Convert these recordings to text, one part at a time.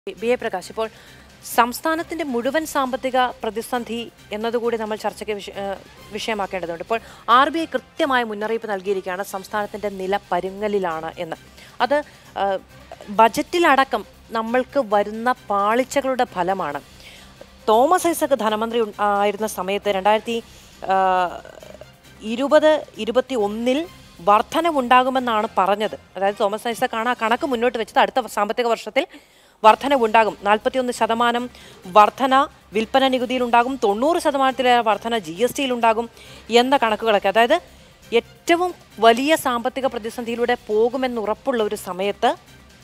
B A Prakash ഇപ്പോൾ സംസ്ഥാനത്തിന്റെ മുഴുവൻ സാമ്പത്തിക പ്രതിസന്ധി എന്നതുകൂടി നമ്മൾ ചർച്ചയ്ക്ക് വിഷ- ഏഹ് വിഷയമാക്കേണ്ടതുണ്ട് ഇപ്പോൾ ആർ ബി ഐ കൃത്യമായ മുന്നറിയിപ്പ് നൽകിയിരിക്കുകയാണ് സംസ്ഥാനത്തിന്റെ നില പരുങ്ങലിലാണ് എന്ന് അത് ഏഹ്, ബജറ്റിലടക്കം നമ്മൾക്ക് വരുന്ന പാളിച്ചകളുടെ ഫലമാണ് തോമസ് ഐസക് ധനമന്ത്രി ഉൺ- ആയിരുന്ന സമയത്ത് രണ്ടായിരത്തി ഇരുപത് ഇരുപത്തി ഒന്നിൽ വർധനവുണ്ടാകുമെന്നാണ് പറഞ്ഞത് അതായത് തോമസ് ഐസക്കാണ് ആ കണക്ക് മുന്നോട്ട് വെച്ചത് അടുത്ത സാമ്പത്തിക വർഷത്തിൽ വർധനവുണ്ടാകും നാൽപ്പത്തിയൊന്ന് ശതമാനം വർധന വിൽപ്പന നികുതിയിലുണ്ടാകും തൊണ്ണൂറ് ശതമാനത്തിലേറെ വർധന ജി എസ് ടിയിലുണ്ടാകും എന്ന കണക്കുകളൊക്കെ അതായത് ഏറ്റവും വലിയ സാമ്പത്തിക പ്രതിസന്ധിയിലൂടെ പോകുമെന്നുറപ്പുള്ള ഒരു സമയത്ത്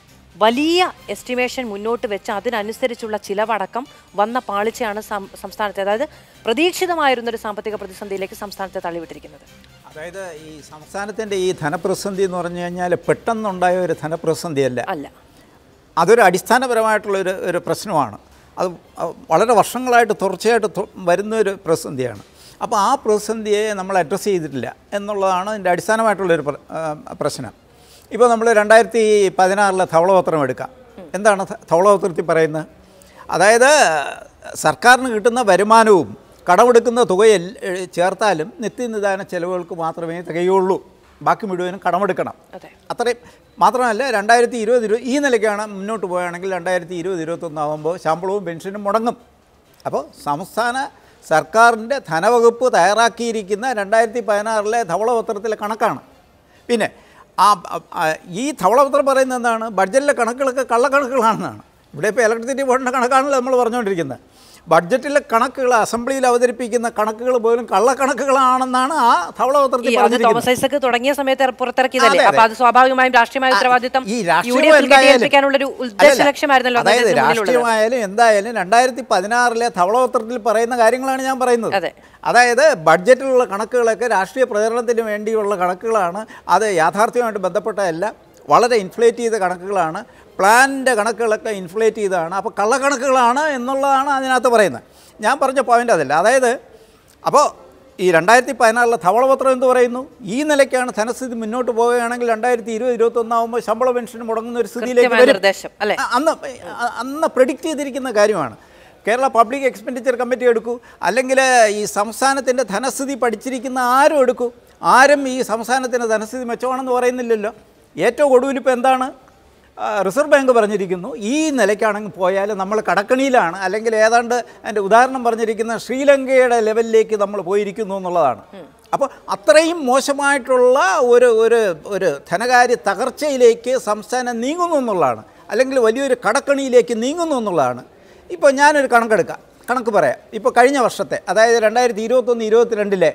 വലിയ എസ്റ്റിമേഷൻ മുന്നോട്ട് വെച്ച് അതിനനുസരിച്ചുള്ള ചിലവടക്കം വന്ന പാളിച്ചയാണ് സം- സംസ്ഥാനത്തെ അതായത് പ്രതീക്ഷിതമായിരുന്നൊരു സാമ്പത്തിക പ്രതിസന്ധിയിലേക്ക് സംസ്ഥാനത്തെ തള്ളിവിട്ടിരിക്കുന്നത് അതായത് ഈ സംസ്ഥാനത്തിൻ്റെ ഈ ധനപ്രതിസന്ധി എന്ന് പറഞ്ഞു കഴിഞ്ഞാൽ പെട്ടെന്നുണ്ടായ ഒരു ധനപ്രതിസന്ധിയല്ല അല്ല അതൊരു അടിസ്ഥാനപരമായിട്ടുള്ള ഒരു ഒരു പ്രശ്നമാണ് അത് വളരെ വർഷങ്ങളായിട്ട് തുടർച്ചയായിട്ട് തു- വരുന്ന ഒരു പ്രതിസന്ധിയാണ് അപ്പോൾ ആ പ്രതിസന്ധിയെ നമ്മൾ അഡ്രസ്സ് ചെയ്തിട്ടില്ല എന്നുള്ളതാണ് ഇതിൻ്റെ അടിസ്ഥാനമായിട്ടുള്ളൊരു പ്ര- ആ, പ്രശ്നം ഇപ്പോൾ നമ്മൾ രണ്ടായിരത്തി പതിനാറിലെ ധവളപത്രം എടുക്കാം എന്താണ് ധ- ധവളപത്രത്തിൽ പറയുന്നത് അതായത് സർക്കാരിന് കിട്ടുന്ന വരുമാനവും കടമെടുക്കുന്ന തുകയിൽ ചേർത്താലും നിത്യനിദാന ചെലവുകൾക്ക് മാത്രമേ തികയുള്ളൂ ബാക്കി മുഴുവനും കടമെടുക്കണം അതെ അത്രയും മാത്രമല്ല രണ്ടായിരത്തി ഇരുപത് ഇരുപത് ഈ നിലയ്ക്കാണ് മുന്നോട്ട് പോവുകയാണെങ്കിൽ രണ്ടായിരത്തി ഇരുപത് ഇരുപത്തൊന്നാകുമ്പോൾ ശമ്പളവും പെൻഷനും മുടങ്ങും അപ്പോൾ സംസ്ഥാന സർക്കാരിൻ്റെ ധനവകുപ്പ് തയ്യാറാക്കിയിരിക്കുന്ന രണ്ടായിരത്തി പതിനാറിലെ ധവളപത്രത്തിലെ കണക്കാണ് പിന്നെ ആ ആ, ഈ ധവളപത്രം പറയുന്നത് എന്താണ് ബഡ്ജറ്റിലെ കണക്കുകളൊക്കെ കള്ളക്കണക്കുകളാണെന്നാണ് ഇവിടെ ഇപ്പോൾ ഇലക്ട്രിസിറ്റി ബോർഡിൻ്റെ കണക്കാണല്ലോ നമ്മൾ പറഞ്ഞുകൊണ്ടിരിക്കുന്നത് ബഡ്ജറ്റിലെ കണക്കുകൾ അസംബ്ലിയിൽ അവതരിപ്പിക്കുന്ന കണക്കുകൾ പോലും കള്ളക്കണക്കുകളാണെന്നാണ് ആ ധവളപത്രത്തിൽ ഈ അത് പറഞ്ഞിരിക്കുന്നത് തോമസ് ഐസക് തുടങ്ങിയ സമയത്ത് ഇറ- പുറത്തിറക്കിയതല്ലേ അതെ, അതെ. അപ്പൊ അത് സ്വാഭാവികമായും രാഷ്ട്രീയമായ ഉത്തരവാദിത്തം ഈ യു രാഷ്ട്രീയം ഡി എഫിൽ എന്തായാലും- കെട്ടിയേൽപ്പിക്കാനുള്ള ഒരു ഉദ്ദേശ അല്ലല്ല. ലക്ഷ്യമായിരുന്നല്ലോ അതായത് അദ്ദേഹത്തിന് മുന്നിലുള്ളത്. രാഷ്ട്രീയമായാലും എന്തായാലും രണ്ടായിരത്തി പതിനാറിലെ ധവളപത്രത്തിൽ പറയുന്ന കാര്യങ്ങളാണ് ഞാൻ പറയുന്നത് അതെ. അതായത് ബഡ്ജറ്റിലുള്ള കണക്കുകളൊക്കെ രാഷ്ട്രീയ പ്രചരണത്തിന് വേണ്ടിയുള്ള കണക്കുകളാണ് അത് യാഥാർത്ഥ്യമായിട്ട് ബന്ധപ്പെട്ടതല്ല വളരെ ഇൻഫ്ലേറ്റ് ചെയ്ത കണക്കുകളാണ് പ്ലാനിൻ്റെ കണക്കുകളൊക്കെ ഇൻഫ്ലേറ്റ് ചെയ്തതാണ് അപ്പോൾ കള്ളക്കണക്കുകളാണ് എന്നുള്ളതാണ് അതിനകത്ത് പറയുന്നത് ഞാൻ പറഞ്ഞ പോയിൻ്റ് അതല്ല അതായത് അപ്പോൾ ഈ രണ്ടായിരത്തി പതിനാറിലെ ധവളപത്രം എന്ത് പറയുന്നു ഈ നിലയ്ക്കാണ് ധനസ്ഥിതി മുന്നോട്ട് പോവുകയാണെങ്കിൽ രണ്ടായിരത്തി ഇരുപത് ഇരുപത്തൊന്നാകുമ്പോൾ ശമ്പള പെൻഷൻ മുടങ്ങുന്ന ഒരു സ്ഥിതിയിലേക്ക് കൃത്യമായ വരും നിർദ്ദേശം അല്ലേ അ- അന്ന് അ- അന്ന് പ്രെഡിക്റ്റ് ചെയ്തിരിക്കുന്ന കാര്യമാണ് കേരള പബ്ലിക് എക്സ്പെൻഡിച്ചർ കമ്മിറ്റി എടുക്കൂ അല്ലെങ്കിൽ ഈ സംസ്ഥാനത്തിൻ്റെ ധനസ്ഥിതി പഠിച്ചിരിക്കുന്ന ആരും എടുക്കൂ ആരും ഈ സംസ്ഥാനത്തിൻ്റെ ധനസ്ഥിതി മെച്ചമാണെന്ന് പറയുന്നില്ലല്ലോ ഏറ്റവും ഒടുവിൽ ഇപ്പോൾ എന്താണ് ആ, റിസർവ് ബാങ്ക് പറഞ്ഞിരിക്കുന്നു ഈ നിലയ്ക്കാണെങ്കിൽ പോയാൽ നമ്മൾ കടക്കണിയിലാണ് അല്ലെങ്കിൽ ഏതാണ്ട് അതിൻ്റെ ഉദാഹരണം പറഞ്ഞിരിക്കുന്ന ശ്രീലങ്കയുടെ ലെവലിലേക്ക് നമ്മൾ പോയിരിക്കുന്നു എന്നുള്ളതാണ് അപ്പോൾ അത്രയും മോശമായിട്ടുള്ള ഒരു ഒരു ഒരു ധനകാര്യ തകർച്ചയിലേക്ക് സംസ്ഥാനം നീങ്ങുന്നു എന്നുള്ളതാണ് അല്ലെങ്കിൽ വലിയൊരു കടക്കണിയിലേക്ക് നീങ്ങുന്നു എന്നുള്ളതാണ് ഇപ്പോൾ ഞാനൊരു കണക്കെടുക്കാം കണക്ക് പറയാം ഇപ്പോൾ കഴിഞ്ഞ വർഷത്തെ അതായത് രണ്ടായിരത്തി ഇരുപത്തൊന്ന് ഇരുപത്തിരണ്ടിലെ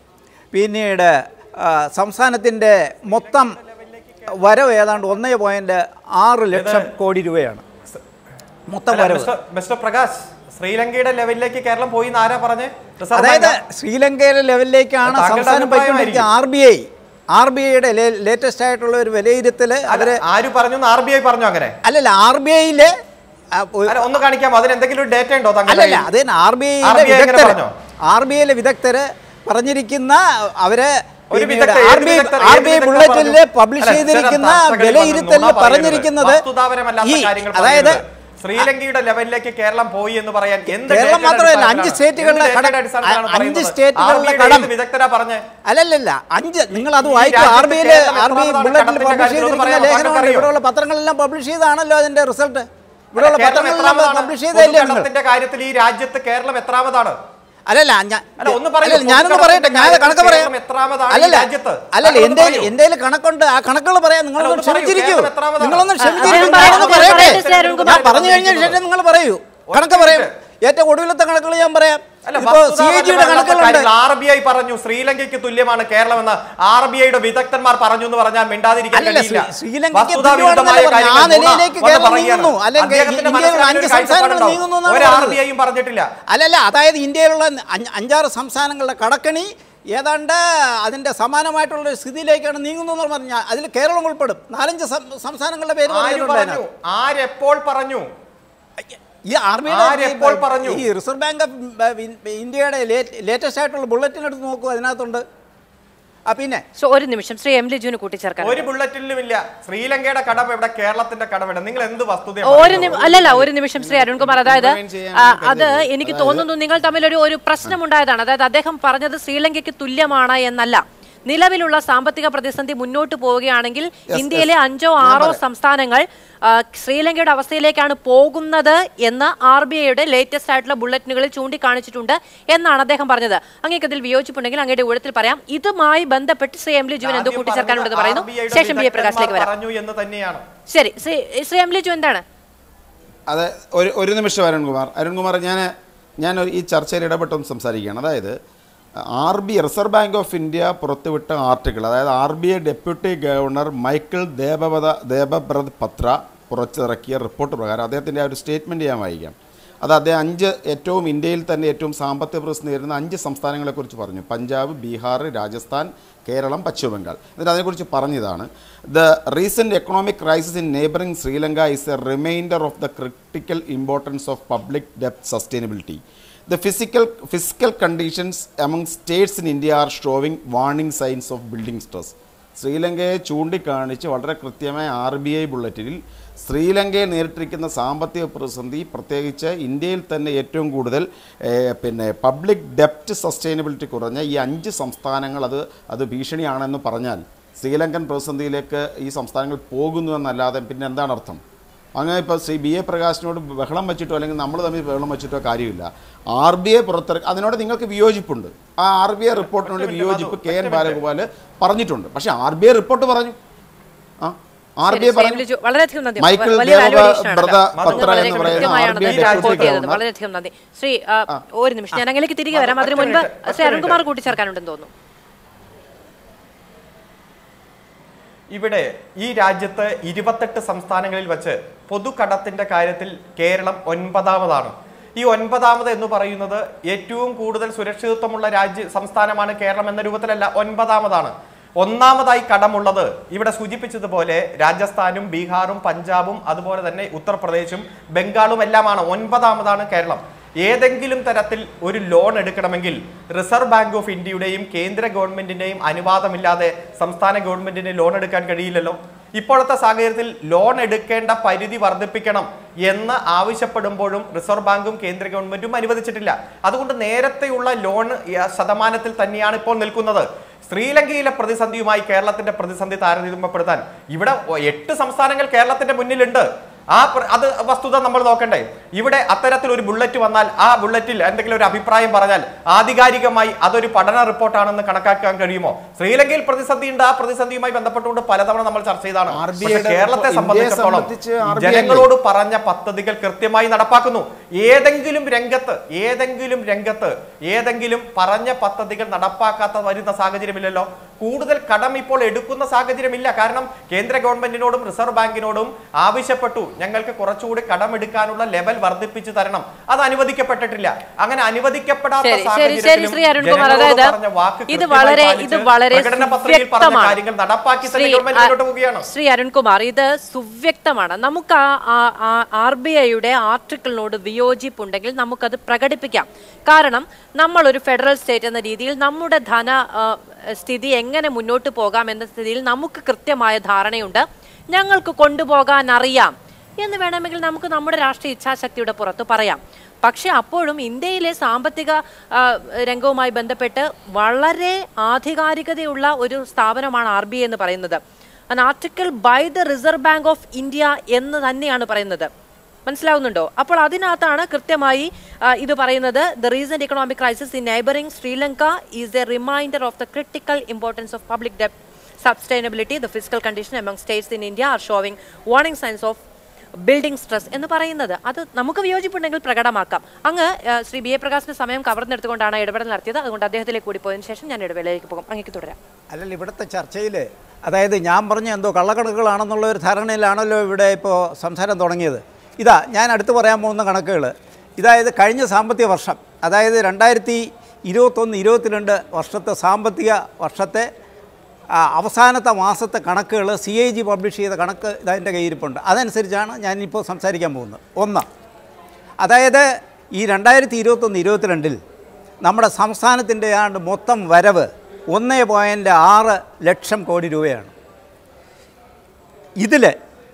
പിന്നീട് ആ, സംസ്ഥാനത്തിൻ്റെ മൊത്തം വരവ് ഏതാണ്ട് ഒന്നേ പോയിൻറ്റ് ആറ് ലക്ഷം കോടി രൂപയാണ് മൊത്തം അല്ല, വരവ് മിസ്റ്റർ മിസ്റ്റർ പ്രകാശ് ശ്രീലങ്കയുടെ ലെവലിലേക്ക് കേരളം പോയി എന്ന് ആരാ പറഞ്ഞേ റിസർവ് അതായത് ബാങ്കാ? ശ്രീലങ്കയിലെ ലെവലിലേക്കാണ് താങ്കളുടെ സംസ്ഥാനം പോയിക്കൊണ്ടിരിക്കുന്നത് R B I R B ഐയുടെ ലേറ്റസ്റ്റ് ആയിട്ടുള്ള ഒരു വിലയിരുത്തൽ അല്ല, അവര് ആര് പറഞ്ഞു ആർ ബി ഐ പറഞ്ഞു അങ്ങനെ അല്ലല്ല ആർ ബി ഐയിലെ അല്ല ഒന്ന് കാണിക്കാമോ അതിന് എന്തെങ്കിലും ഒരു ഡേറ്റ ഉണ്ടോ താങ്കളുടെ അല്ലല്ല കയ്യിൽ? അത് ആർ ബി ഐയിലെ RBI എങ്ങനെ വിദഗ്ധർ പറഞ്ഞോ? ആർ ബി ഐയിലെ വിദഗ്ധര് പറഞ്ഞിരിക്കുന്ന അവര് ഒരു വിദഗ്ധർ, ആർ ഏത് ബി വിദഗ്ധർ, ആർ ഏത് ബി ഐ വിദഗ്ധർ ബുള്ളറ്റിൽ പറഞ്ഞു? പബ്ലിഷ് അല്ല, ചെയ്തിരിക്കുന്ന ചില തർക്കങ്ങളിൽ വിലയിരുത്തലിൽ നുണ പറയുന്നത്. പറഞ്ഞിരിക്കുന്നത് വസ്തുതാപരമല്ലാത്ത ഈ കാര്യങ്ങൾ അതായത് പറയരുത്. ശ്രീലങ്കയുടെ ലെവലിലേക്ക് കേരളം പോയി എന്ന് പറയാൻ എന്ത് കേരളം ഡേറ്റയുടെ മാത്രമല്ല, അടിസ്ഥാനത്തിലാണ്? അഞ്ച് സ്റ്റേറ്റുകളുടെ എന്ത് കടം- ഡേറ്റയുടെ അടിസ്ഥാനത്തിലാണ് അഞ്ച് പറയുന്നത്? സ്റ്റേറ്റുകളുടെ RBI യുടെ കടം- ഏത് വിദഗ്ധരാ പറഞ്ഞേ അല്ലല്ലല്ല അഞ്ച് നിങ്ങൾ അത് ഈ വായിക്കും രാജ്യത്ത് ആർ ബി ഐയിലെ കേരളം ആർ ബി ഐ എത്രാമതാണ് ബുള്ളറ്റിൽ കടത്തിന്റെ പബ്ലിഷ് കാര്യത്തിൽ ഒന്ന് ചെയ്തിരിക്കുന്ന പറയാമോ? ലേഖനമുണ്ട് താങ്കൾക്കറിയോ? ഇവിടെയുള്ള പത്രങ്ങളെല്ലാം പബ്ലിഷ് ചെയ്താണല്ലോ അതിന്റെ റിസൾട്ട് ഇവിടെയുള്ള കേരളം പത്രങ്ങളെല്ലാം എത്രാമതാണ്? പബ്ലിഷ് ചെയ്തല്ലേ നിങ്ങൾ പൊതുകടത്തിന്റെ കാര്യത്തിൽ ഈ രാജ്യത്ത് കേരളം എത്രാമതാണ് അല്ലല്ല ഞാൻ അല്ല, ഒന്ന് പറയൂ. അല്ലല്ല, ഞാനൊന്ന് പറയട്ടെ ഞാൻ പൊതുകടത്തിന്റെ കണക്ക് പറയാം കേരളം എത്രാമതാണ് ഈ അല്ലല്ല രാജ്യത്ത്? അല്ലല്ല താങ്കൾ എന്റെ ഒന്ന് പറയൂ. എന്റെ കണക്കുണ്ട് ആ കണക്കുകൾ പറയാം നിങ്ങളൊന്ന് ഒന്ന് പറയൂ. ക്ഷമിച്ചിരിക്കൂ കേരളം എത്രാമതാണ്? നിങ്ങളൊന്ന് അദ്ദേഹം ക്ഷമിച്ചിരിക്കൂ പറയട്ടെ, ഞാനൊന്ന് അദ്ദേഹം പറയട്ടെ പറയട്ടെ, അരുൺകുമാർ. ഞാൻ പറഞ്ഞു കഴിഞ്ഞ ശേഷം നിങ്ങൾ പറയൂ കണക്ക് പറയാം ഏറ്റവും ഒടുവിലത്തെ കണക്കുകൾ ഞാൻ പറയാം അല്ല, ഇപ്പോ സി എ ജിയുടെ കണക്കുകളുണ്ട് ആർ ബി ഐ പറഞ്ഞു ശ്രീലങ്കയ്ക്ക് തുല്യമാണ് കേരളം എന്ന് ആർ ബി ഐയുടെ വിദഗ്ധന്മാർ പറഞ്ഞു എന്ന് പറഞ്ഞാൽ മിണ്ടാതിരിക്കാൻ അല്ലല്ല, കഴിയില്ല. ശ്രീ- ശ്രീലങ്കയ്ക്ക് വസ്തുതാവിരുദ്ധമായ തുല്യമാണെന്നല്ല പറഞ്ഞത്. ആ കാര്യങ്ങൾ നുണ നിലയിലേക്ക് വന്ന് കേരളം പറയുകയാണ്. നീങ്ങുന്നു. അല്ലെങ്കിൽ അദ്ദേഹത്തിന്റെ ഇന്ത്യയിൽ മനസ്സിൽ അങ്ങനെ അഞ്ച് ഒരു കാഴ്ചപ്പാടുണ്ടാവും. സംസ്ഥാനങ്ങൾ നീങ്ങുന്നു എന്നാണ് ഒരു ആർ പറഞ്ഞത്. ബി ഐയും പറഞ്ഞിട്ടില്ല അല്ലല്ല അതായത് ഇന്ത്യയിലുള്ള അഞ്ച്- അഞ്ചാറ് സംസ്ഥാനങ്ങളുടെ കടക്കണി ഏതാണ്ട് അതിന്റെ സമാനമായിട്ടുള്ള ഒരു സ്ഥിതിയിലേക്കാണ് നീങ്ങുന്നു പറഞ്ഞാൽ അതിൽ കേരളം ഉൾപ്പെടും നാലഞ്ച് സം- സംസ്ഥാനങ്ങളുടെ പേര് ആര് പറഞ്ഞിട്ടുണ്ട് പറഞ്ഞു അതിനകത്ത്. ആരെപ്പോൾ പറഞ്ഞു ഈ ആർ ബി ആരെപ്പോൾ പറഞ്ഞു? ഈ റിസർവ് ബാങ്ക് ഓഫ് ഇന്ത്യയുടെ ലേറ്റസ്റ്റ് ആയിട്ടുള്ള ബുള്ളറ്റിൻ എടുത്ത് നോക്കൂ അതിനകത്തുണ്ട് ആ പിന്നെ സോ ഒരു നിമിഷം ശ്രീ എം ലിജുവിന് കൂട്ടിച്ചേർക്കാൻ ഒരു ബുള്ളറ്റിലും ഇല്ല ശ്രീലങ്കയുടെ കടം എവിടെ കേരളത്തിന്റെ കടം എവിടെ നിങ്ങൾ എന്ത് വസ്തുത ഒരു നിമി- അല്ലല്ല ഒരു നിമിഷം ശ്രീ അരുൺകുമാർ അതായത് ആ, അത് എനിക്ക് തോന്നുന്നു നിങ്ങൾ തമ്മിൽ ഒരു ഒരു പ്രശ്നമുണ്ടായതാണ് അതായത് അദ്ദേഹം പറഞ്ഞത് ശ്രീലങ്കയ്ക്ക് തുല്യമാണ് എന്നല്ല നിലവിലുള്ള സാമ്പത്തിക പ്രതിസന്ധി മുന്നോട്ട് പോവുകയാണെങ്കിൽ ഇന്ത്യയിലെ അഞ്ചോ ആറോ സംസ്ഥാനങ്ങൾ ആ, ശ്രീലങ്കയുടെ അവസ്ഥയിലേക്കാണ് പോകുന്നത് എന്ന് ആർ ബി ഐയുടെ ലേറ്റസ്റ്റ് ആയിട്ടുള്ള ബുള്ളറ്റിനുകളിൽ ചൂണ്ടിക്കാണിച്ചിട്ടുണ്ട് എന്നാണ് അദ്ദേഹം പറഞ്ഞത് അങ്ങേക്ക് ഇതിൽ വിയോജിപ്പുണ്ടെങ്കിൽ അങ്ങയുടെ ഊഴത്തിൽ പറയാം ഇതുമായി ബന്ധപ്പെട്ട് ശ്രീ എം ലിജുവിന് എന്തോ കൂട്ടിച്ചേർക്കാനുണ്ടെന്ന് പറയുന്നു ശേഷം ബി എ പ്രകാശിലേക്ക് വരാം പറഞ്ഞു എന്ന് തന്നെയാണ് ശരി ശ്രീ ശ്രീ എം ലിജു എന്താണ് അതെ ഒരു ഒരു നിമിഷം അരുൺകുമാർ അരുൺകുമാർ ഞാൻ ഞാൻ ഒരു- ഈ ചർച്ചയിൽ ഇടപെട്ടൊന്ന് സംസാരിക്കുകയാണ് അതായത് R B reserve bank of India പുറത്തുവിട്ട ആർട്ടിക്കിൾ അതായത് R B I deputy governor Michael Debavata Debabrata Patra പുറത്തിറക്കിയ റിപ്പോർട്ട് പ്രകാരം അദ്ദേഹത്തിൻ്റെ ആ ഒരു സ്റ്റേറ്റ്മെൻറ്റ് ഞാൻ വായിക്കാം അത് അദ്ദേഹം അഞ്ച് ഏറ്റവും ഇന്ത്യയിൽ തന്നെ ഏറ്റവും സാമ്പത്തിക പ്രതിസന്ധി നേരിടുന്ന അഞ്ച് സംസ്ഥാനങ്ങളെക്കുറിച്ച് പറഞ്ഞു പഞ്ചാബ് ബീഹാർ രാജസ്ഥാൻ കേരളം പശ്ചിമ ബംഗാൾ എന്നിട്ട് അതിനെക്കുറിച്ച് പറഞ്ഞതാണ് the recent economic crisis in neighbouring Sri Lanka is a reminder of the critical importance of public ഡെപ്റ്റ് sustainability The physical, fiscal conditions among states in India are showing warning signs of building stress. ശ്രീലങ്കയെ ചൂണ്ടിക്കാണിച്ച് വളരെ കൃത്യമായ R B I ബുള്ളറ്റിനിൽ ശ്രീലങ്കയെ നേരിട്ടിരിക്കുന്ന സാമ്പത്തിക പ്രതിസന്ധി പ്രത്യേകിച്ച് ഇന്ത്യയിൽ തന്നെ ഏറ്റവും കൂടുതൽ ഏഹ്, പിന്നെ പബ്ലിക് ഡെപ്റ്റ് സസ്റ്റൈനബിലിറ്റി കുറഞ്ഞ ഈ അഞ്ച് സംസ്ഥാനങ്ങൾ അത് അത് ഭീഷണിയാണെന്ന് പറഞ്ഞാൽ ശ്രീലങ്കൻ പ്രതിസന്ധിയിലേക്ക് ഈ സംസ്ഥാനങ്ങൾ പോകുന്നു എന്നല്ലാതെ പിന്നെ എന്താണ് അർത്ഥം അങ്ങനെ ഇപ്പോൾ ശ്രീ ബി എ പ്രകാശിനോട് ബഹളം വെച്ചിട്ടോ അല്ലെങ്കിൽ നമ്മൾ തമ്മിൽ ബഹളം വെച്ചിട്ടോ കാര്യമില്ല ആർ ബി ഐ പുറത്തിറക്കി അതിനോട് നിങ്ങൾക്ക് വിയോജിപ്പുണ്ട് ആ ആർ ബി ഐ റിപ്പോർട്ടിനോട് വിയോജിപ്പ് കെ എൻ ബാലഗോപാൽ പറഞ്ഞിട്ടുണ്ട് പക്ഷേ ആർ ബി ഐ റിപ്പോർട്ട് പറഞ്ഞു ആ ആർ ബി ഐ ശരി, ശ്രീ എം പറഞ്ഞു ലിജു, വളരെയധികം നന്ദി മൈക്കിൾ വലിയ ദേവ valuation ആണ് ബ്രദ കേട്ടോ. പത്ര വളരെ എന്ന് പറയുന്ന കൃത്യമായാണ് ആർ ബി ഐ അദ്ദേഹം ഡെപ്യൂട്ടി report ചെയ്തത്. ഗവർണർ വളരെയധികം നന്ദി ശ്രീ ആ, ഒരു നിമിഷം ഞാൻ അങ്ങനെയൊക്കെ തിരികെ വരാം അതിനു ഒറ്റ മുൻപ് മിനിറ്റ്, ഒറ്റ ശ്രീ അരുൺകുമാർ മിനിറ്റ്. കൂട്ടിച്ചേർക്കാനുണ്ടെന്ന് തോന്നുന്നു ഇവിടെ ഈ രാജ്യത്ത് ഇരുപത്തെട്ട് സംസ്ഥാനങ്ങളിൽ വച്ച് പൊതുകടത്തിന്റെ കാര്യത്തിൽ കേരളം ഒൻപതാമതാണ് ഈ ഒൻപതാമത് എന്ന് പറയുന്നത് ഏറ്റവും കൂടുതൽ സുരക്ഷിതത്വമുള്ള രാജ്യ സംസ്ഥാനമാണ് കേരളം എന്ന രൂപത്തിലല്ല ഒൻപതാമതാണ് ഒന്നാമതായി കടമുള്ളത് ഇവിടെ സൂചിപ്പിച്ചതുപോലെ രാജസ്ഥാനും ബീഹാറും പഞ്ചാബും അതുപോലെ തന്നെ ഉത്തർപ്രദേശും ബംഗാളും എല്ലാമാണ് ഒൻപതാമതാണ് കേരളം ഏതെങ്കിലും തരത്തിൽ ഒരു ലോൺ എടുക്കണമെങ്കിൽ റിസർവ് ബാങ്ക് ഓഫ് ഇന്ത്യയുടെയും കേന്ദ്ര ഗവൺമെന്റിന്റെയും അനുവാദമില്ലാതെ സംസ്ഥാന ഗവൺമെന്റിന് ലോൺ എടുക്കാൻ കഴിയില്ലല്ലോ ഇപ്പോഴത്തെ സാഹചര്യത്തിൽ ലോൺ എടുക്കേണ്ട പരിധി വർദ്ധിപ്പിക്കണം എന്ന് ആവശ്യപ്പെടുമ്പോഴും റിസർവ് ബാങ്കും കേന്ദ്ര ഗവൺമെന്റും അനുവദിച്ചിട്ടില്ല അതുകൊണ്ട് നേരത്തെയുള്ള ലോൺ യ- ശതമാനത്തിൽ തന്നെയാണ് ഇപ്പോൾ നിൽക്കുന്നത് ശ്രീലങ്കയിലെ പ്രതിസന്ധിയുമായി കേരളത്തിന്റെ പ്രതിസന്ധി താരതമ്യപ്പെടുത്താൻ ഇവിടെ ഒ- എട്ട് സംസ്ഥാനങ്ങൾ കേരളത്തിന്റെ മുന്നിലുണ്ട് ആ പ്ര- അത് വസ്തുത നമ്മൾ നോക്കണ്ടേ ഇവിടെ അത്തരത്തിൽ ഒരു ബുള്ളറ്റ് വന്നാൽ ആ ബുള്ളറ്റിൽ എന്തെങ്കിലും ഒരു അഭിപ്രായം പറഞ്ഞാൽ ആധികാരികമായി അതൊരു പഠന റിപ്പോർട്ടാണെന്ന് കണക്കാക്കാൻ കഴിയുമോ ശ്രീലങ്കയിൽ പ്രതിസന്ധി ഉണ്ട് ആ പ്രതിസന്ധിയുമായി ബന്ധപ്പെട്ടുകൊണ്ട് പലതവണ നമ്മൾ ചർച്ച ചെയ്താണ് RBI പക്ഷേ യുടെ കേരളത്തെ ഇന്ത്യയെ സംബന്ധിച്ചിടത്തോളം സംബന്ധിച്ച് RBI ജനങ്ങളോട് പറഞ്ഞ പദ്ധതികൾ കൃത്യമായി നടപ്പാക്കുന്നു ഏതെങ്കിലും രംഗത്ത് ഏതെങ്കിലും രംഗത്ത് ഏതെങ്കിലും പറഞ്ഞ പദ്ധതികൾ നടപ്പാക്കാത്ത വരുന്ന സാഹചര്യമില്ലല്ലോ കൂടുതൽ കടം ഇപ്പോൾ എടുക്കുന്ന സാഹചര്യമില്ല കാരണം കേന്ദ്ര ഗവൺമെന്റിനോടും റിസർവ് ബാങ്കിനോടും ആവശ്യപ്പെട്ടു ഞങ്ങൾക്ക് കുറച്ചുകൂടി കടം എടുക്കാനുള്ള ലെവൽ വർദ്ധിപ്പിച്ചു തരണം അത് അനുവദിക്കപ്പെട്ടിട്ടില്ല അങ്ങനെ അനുവദിക്കപ്പെടാത്ത ശരി, ശരി, ശരി, സാഹചര്യത്തിലും ശ്രീ അരുൺകുമാർ, ജനങ്ങളോട് അതായത് പറഞ്ഞ വാക്ക് ഇത് കൃത്യമായി വളരെ പാലിച്ച് ഇത് വളരെ പ്രകടന പത്രികയിൽ പറഞ്ഞ സുവ്യക്തമാണ്. കാര്യങ്ങൾ നടപ്പാക്കി തന്നെ ശ്രീ, ഗവൺമെന്റ് ആ, മുന്നോട്ട് പോവുകയാണ് ശ്രീ അരുൺകുമാർ ഇത് സുവ്യക്തമാണ് നമുക്ക് ആ ആർ ബി ഐയുടെ ആർട്ടിക്കിളിനോട് വിയോജിപ്പുണ്ടെങ്കിൽ നമുക്കത് പ്രകടിപ്പിക്കാം കാരണം നമ്മൾ ഒരു ഫെഡറൽ സ്റ്റേറ്റ് എന്ന രീതിയിൽ നമ്മുടെ ധന ആ, സ്ഥിതി എങ്ങനെ മുന്നോട്ട് പോകാം എന്ന സ്ഥിതിയിൽ നമുക്ക് കൃത്യമായ ധാരണയുണ്ട് ഞങ്ങൾക്ക് കൊണ്ടുപോകാൻ അറിയാം എന്ന് വേണമെങ്കിൽ നമുക്ക് നമ്മുടെ രാഷ്ട്രീയ ഇച്ഛാശക്തിയുടെ പുറത്ത് പറയാം പക്ഷെ അപ്പോഴും ഇന്ത്യയിലെ സാമ്പത്തിക ആ, രംഗവുമായി ബന്ധപ്പെട്ട് വളരെ ആധികാരികതയുള്ള ഒരു സ്ഥാപനമാണ് ആർ ബി ഐ എന്ന് പറയുന്നത് an article by the reserve bank of India എന്ന് തന്നെയാണ് പറയുന്നത് മനസ്സിലാവുന്നുണ്ടോ അപ്പോൾ അതിനകത്താണ് കൃത്യമായി ആ, ഇത് പറയുന്നത് the recent economic crisis in neighbouring Sri Lanka is a reminder of the critical importance of public ഡെപ്റ്റ് sustainability the physical condition among states in India are showing warning signs of building stress എന്ന് പറയുന്നത് അത് നമുക്ക് വിയോജിപ്പുണ്ടെങ്കിൽ പ്രകടമാക്കാം അങ്ങ് ആ, ശ്രീ ബി എ പ്രകാശിന്റെ സമയം കവർന്നെടുത്തുകൊണ്ടാണ് ഇടപെടൽ നടത്തിയത് അതുകൊണ്ട് അദ്ദേഹത്തിലേക്ക് കൂടി പോയതിനു ശേഷം ഞാൻ ഇടവേളയിലേക്ക് പോകും അങ്ങേക്ക് തുടരാം അല്ലല്ല ഇവിടുത്തെ ചർച്ചയിൽ അതായത് ഞാൻ പറഞ്ഞ എന്തോ കള്ളക്കണക്കുകളാണെന്നുള്ള ഒരു ധാരണയിലാണല്ലോ ഇവിടെ ഇപ്പോൾ സംസാരം തുടങ്ങിയത് ഇതാ ഞാൻ അടുത്ത് പറയാൻ പോകുന്ന കണക്കുകൾ ഇതായത് കഴിഞ്ഞ സാമ്പത്തിക വർഷം അതായത് രണ്ടായിരത്തി ഇരുപത്തൊന്ന് ഇരുപത്തിരണ്ട് വർഷത്തെ സാമ്പത്തിക വർഷത്തെ ആ, അവസാനത്തെ മാസത്തെ കണക്കുകൾ സി ഐ ജി പബ്ലിഷ് ചെയ്ത കണക്ക് ഇതെൻ്റെ കയ്യിരിപ്പുണ്ട് അതനുസരിച്ചാണ് ഞാനിപ്പോൾ സംസാരിക്കാൻ പോകുന്നത് ഒന്ന് അതായത് ഈ രണ്ടായിരത്തി ഇരുപത്തൊന്ന് ഇരുപത്തിരണ്ടിൽ നമ്മുടെ സംസ്ഥാനത്തിൻ്റെ ആണ്ട് മൊത്തം വരവ് ഒന്ന് പോയിൻ്റ് ആറ് ലക്ഷം കോടി രൂപയാണ് ഇതിൽ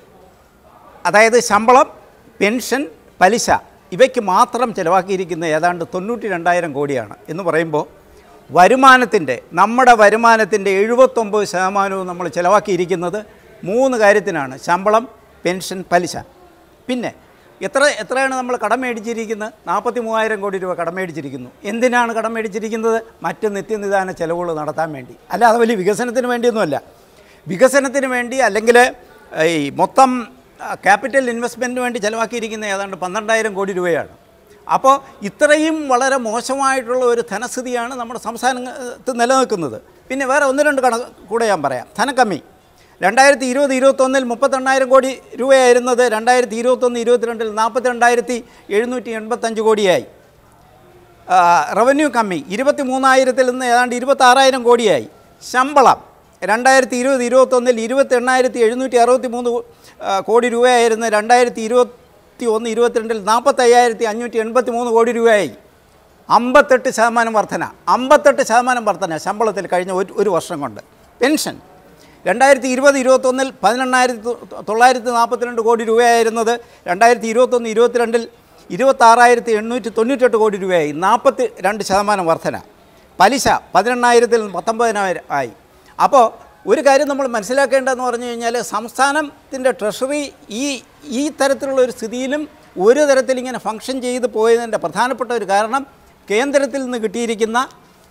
അതായത് ശമ്പളം പെൻഷൻ പലിശ ഇവയ്ക്ക് മാത്രം ചിലവാക്കിയിരിക്കുന്ന ഏതാണ്ട് തൊണ്ണൂറ്റി രണ്ടായിരം കോടിയാണ് എന്ന് പറയുമ്പോൾ വരുമാനത്തിൻ്റെ നമ്മുടെ വരുമാനത്തിൻ്റെ എഴുപത്തൊമ്പത് ശതമാനവും നമ്മൾ ചിലവാക്കിയിരിക്കുന്നത് മൂന്ന് കാര്യത്തിനാണ് ശമ്പളം പെൻഷൻ പലിശ പിന്നെ എത്ര എത്രയാണ് നമ്മൾ കടം മേടിച്ചിരിക്കുന്നത് നാൽപ്പത്തി മൂവായിരം കോടി രൂപ കടം മേടിച്ചിരിക്കുന്നു എന്തിനാണ് കടം മേടിച്ചിരിക്കുന്നത് മറ്റ് നിത്യനിദാന ചെലവുകൾ നടത്താൻ വേണ്ടി അല്ലാതെ വലിയ വികസനത്തിന് വേണ്ടിയൊന്നുമല്ല വികസനത്തിന് വേണ്ടി അല്ലെങ്കിൽ ഈ മൊത്തം ക്യാപിറ്റൽ ഇൻവെസ്റ്റ്മെൻറ്റിന് വേണ്ടി ചിലവാക്കിയിരിക്കുന്ന ഏതാണ്ട് പന്ത്രണ്ടായിരം കോടി രൂപയാണ് അപ്പോൾ ഇത്രയും വളരെ മോശമായിട്ടുള്ള ഒരു ധനസ്ഥിതിയാണ് നമ്മുടെ സംസ്ഥാനത്ത് നിലനിൽക്കുന്നത് പിന്നെ വേറെ ഒന്ന് രണ്ട് കണക്ക് കൂടെ ഞാൻ പറയാം ധനക്കമ്മി രണ്ടായിരത്തി ഇരുപത് ഇരുപത്തൊന്നിൽ മുപ്പത്തെണ്ണായിരം കോടി രൂപയായിരുന്നത് രണ്ടായിരത്തി ഇരുപത്തൊന്ന് ഇരുപത്തിരണ്ടിൽ നാൽപ്പത്തിരണ്ടായിരത്തി എഴുന്നൂറ്റി എൺപത്തഞ്ച് കോടിയായി ആ, റവന്യൂ കമ്മി ഇരുപത്തി മൂന്നായിരത്തിൽ നിന്ന് ഏതാണ്ട് ഇരുപത്താറായിരം കോടിയായി ശമ്പളം രണ്ടായിരത്തി ഇരുപത് ഇരുപത്തൊന്നിൽ ഇരുപത്തി എണ്ണായിരത്തി എഴുന്നൂറ്റി അറുപത്തി മൂന്ന് ആ, കോടി രൂപയായിരുന്നു രണ്ടായിരത്തി ഇരുപത്തി ഒന്ന് ഇരുപത്തിരണ്ടിൽ നാൽപ്പത്തയ്യായിരത്തി അഞ്ഞൂറ്റി എൺപത്തി മൂന്ന് കോടി രൂപയായി അമ്പത്തെട്ട് ശതമാനം വർധന അമ്പത്തെട്ട് ശതമാനം വർധന ശമ്പളത്തിൽ കഴിഞ്ഞ ഒരു ഒരു വർഷം കൊണ്ട് പെൻഷൻ രണ്ടായിരത്തി ഇരുപത് ഇരുപത്തൊന്നിൽ പതിനെണ്ണായിരത്തി തൊ- തൊള്ളായിരത്തി നാൽപ്പത്തിരണ്ട് കോടി രൂപയായിരുന്നത് രണ്ടായിരത്തി ഇരുപത്തൊന്ന് ഇരുപത്തിരണ്ടിൽ ഇരുപത്താറായിരത്തി എണ്ണൂറ്റി തൊണ്ണൂറ്റെട്ട് കോടി രൂപയായി നാൽപ്പത്തി രണ്ട് ശതമാനം വർധന പലിശ പതിനെണ്ണായിരത്തിൽ നിന്ന് പത്തൊമ്പതിനായിരം ആയി അപ്പോൾ ഒരു കാര്യം നമ്മൾ മനസ്സിലാക്കേണ്ടതെന്ന് പറഞ്ഞു കഴിഞ്ഞാൽ സംസ്ഥാനത്തിൻ്റെ ട്രഷറി ഈ ഈ തരത്തിലുള്ള ഒരു സ്ഥിതിയിലും ഒരു തരത്തിൽ ഇങ്ങനെ ഫങ്ഷൻ ചെയ്ത് പോയതിൻ്റെ പ്രധാനപ്പെട്ട ഒരു കാരണം കേന്ദ്രത്തിൽ നിന്ന് കിട്ടിയിരിക്കുന്ന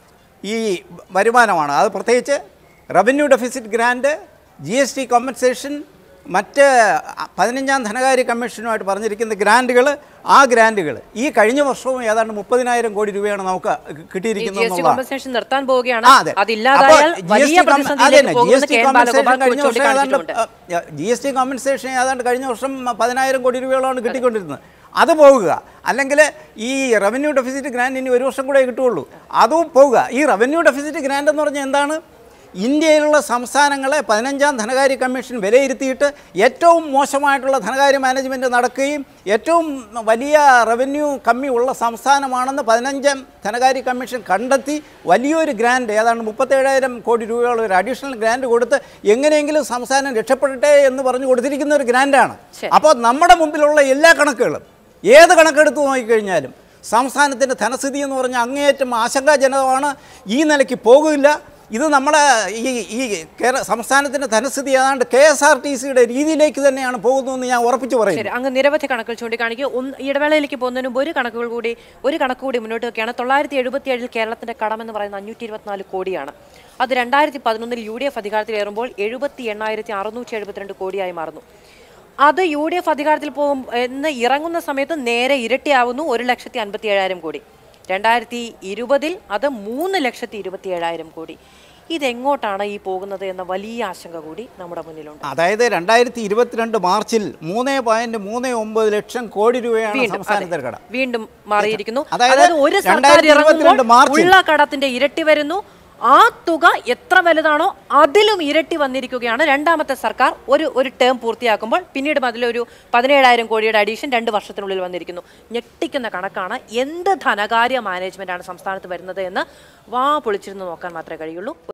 ഈ വരുമാനമാണ് അത് പ്രത്യേകിച്ച് revenue deficit grant G S T compensation മറ്റ് പതിനഞ്ചാം ധനകാര്യ കമ്മീഷനുമായിട്ട് പറഞ്ഞിരിക്കുന്ന ഗ്രാൻറ്റുകൾ ആ ഗ്രാൻറ്റുകൾ ഈ കഴിഞ്ഞ വർഷവും ഏതാണ്ട് മുപ്പതിനായിരം കോടി രൂപയാണ് നമുക്ക് കിട്ടിയിരിക്കുന്നത് ജി എസ് ടി എന്നുള്ളതാണ് കോമ്പൻസേഷൻ നിർത്താൻ പോവുകയാണ് ആ, അതെ. അതില്ലാതായാൽ അപ്പോൾ വലിയ GST കം- പ്രതിസന്ധിയിലേക്ക് അതന്നെ, പോകുമെന്ന് GST K N compensation Balagopal കഴിഞ്ഞ വർഷം ഏതാണ്ട് ചൂണ്ടിക്കാണിച്ചിട്ടുണ്ട് ജി എസ് ടി കോമ്പൻസേഷൻ ഏതാണ്ട് കഴിഞ്ഞ വർഷം പതിനായിരം കോടി രൂപയോളമാണ് കിട്ടിക്കൊണ്ടിരുന്നത് അത് പോവുക അല്ലെങ്കിൽ ഈ റവന്യൂ ഡെഫിസിറ്റ് ഗ്രാൻഡ് ഇനി ഒരു വർഷം കൂടെ കിട്ടുകയുള്ളൂ അതും പോവുക ഈ റവന്യൂ ഡെഫിസിറ്റ് ഗ്രാൻഡ് എന്ന് പറഞ്ഞാൽ എന്താണ് ഇന്ത്യയിലുള്ള സംസ്ഥാനങ്ങളെ പതിനഞ്ചാം ധനകാര്യ കമ്മീഷൻ വിലയിരുത്തിയിട്ട് ഏറ്റവും മോശമായിട്ടുള്ള ധനകാര്യ മാനേജ്മെൻറ്റ് നടക്കുകയും ഏറ്റവും വലിയ റവന്യൂ കമ്മി ഉള്ള സംസ്ഥാനമാണെന്ന് പതിനഞ്ചാം ധനകാര്യ കമ്മീഷൻ കണ്ടെത്തി വലിയൊരു ഗ്രാൻഡ് ഏതാണ്ട് മുപ്പത്തേഴായിരം കോടി രൂപയുള്ള ഒരു അഡീഷണൽ ഗ്രാൻഡ് കൊടുത്ത് എങ്ങനെയെങ്കിലും സംസ്ഥാനം രക്ഷപ്പെടട്ടെ എന്ന് പറഞ്ഞു കൊടുത്തിരിക്കുന്ന ഒരു ഗ്രാൻഡാണ് ശരി. അപ്പോൾ നമ്മുടെ മുമ്പിലുള്ള എല്ലാ കണക്കുകളും ഏത് കണക്കെടുത്ത് നോക്കിക്കഴിഞ്ഞാലും സംസ്ഥാനത്തിൻ്റെ ധനസ്ഥിതി എന്ന് പറഞ്ഞാൽ അങ്ങേയറ്റം ആശങ്കാജനകമാണ് ഈ നിലയ്ക്ക് പോകില്ല ഇത് നമ്മളെ ഈ ഈ കേരള സംസ്ഥാനത്തിൻ്റെ ധനസ്ഥിതി ഏതാണ്ട് കെ എസ് ആർ ടി സിയുടെ രീതിയിലേക്ക് തന്നെയാണ് പോകുന്നതെന്ന് ഞാൻ ഉറപ്പിച്ചു പറയുന്നു ശരി അങ്ങ് നിരവധി കണക്കുകൾ ചൂണ്ടിക്കാണിക്കും ഒന്ന് ഈ ഇടവേളയിലേക്ക് പോകുന്നതിന് മുമ്പ് ഒരു കണക്കുകൾ കൂടി ഒരു കണക്ക് കൂടി മുന്നോട്ട് വെക്കുകയാണ് തൊള്ളായിരത്തി എഴുപത്തി ഏഴിൽ കേരളത്തിന്റെ കടം എന്ന് പറയുന്നത് അഞ്ഞൂറ്റി ഇരുപത്തിനാല് കോടിയാണ് അത് രണ്ടായിരത്തി പതിനൊന്നിൽ യു ഡി എഫ് അധികാരത്തിലേറുമ്പോൾ എഴുപത്തി എണ്ണായിരത്തി അറുന്നൂറ്റി എഴുപത്തിരണ്ട് കോടിയായി മാറുന്നു അത് യു ഡി എഫ് അധികാരത്തിൽ പോകും എന്ന് ഇറങ്ങുന്ന സമയത്ത് നേരെ ഇരട്ടിയാവുന്നു ഒരു ലക്ഷത്തി അൻപത്തി ഏഴായിരം കോടി രണ്ടായിരത്തി ഇരുപതിൽ അത് മൂന്ന് ലക്ഷത്തി ഇരുപത്തി ഏഴായിരം കോടി ഇതെങ്ങോട്ടാണ് ഈ പോകുന്നത് എന്ന വലിയ ആശങ്ക കൂടി നമ്മുടെ മുന്നിലുണ്ട് അതായത് രണ്ടായിരത്തി ഇരുപത്തിരണ്ട് മാർച്ചിൽ മൂന്ന് പോയിന്റ് മൂന്ന് ഒമ്പത് ലക്ഷം കോടി രൂപയാണ് വീണ്ടും സംസ്ഥാനത്തിന്റെ അതെ. കടം വീണ്ടും മാറിയിരിക്കുന്നു അതായത് അതായത് ഒരു സർക്കാർ 2022 ഇറങ്ങുമ്പോൾ മാർച്ചിൽ ഉള്ള കടത്തിന്റെ ഇരട്ടി വരുന്നു ആ തുക എത്ര വലുതാണോ അതിലും ഇരട്ടി വന്നിരിക്കുകയാണ് രണ്ടാമത്തെ സർക്കാർ ഒരു ഒരു ടേം പൂർത്തിയാക്കുമ്പോൾ പിന്നീട് അതിലൊരു പതിനേഴായിരം കോടിയുടെ അഡീഷൻ രണ്ട് വർഷത്തിനുള്ളിൽ വന്നിരിക്കുന്നു ഞെട്ടിക്കുന്ന കണക്കാണ് എന്ത് ധനകാര്യ മാനേജ്മെന്റ് ആണ് സംസ്ഥാനത്ത് വരുന്നത് എന്ന് വാ പൊളിച്ചിരുന്ന് നോക്കാൻ മാത്രമേ കഴിയുള്ളൂ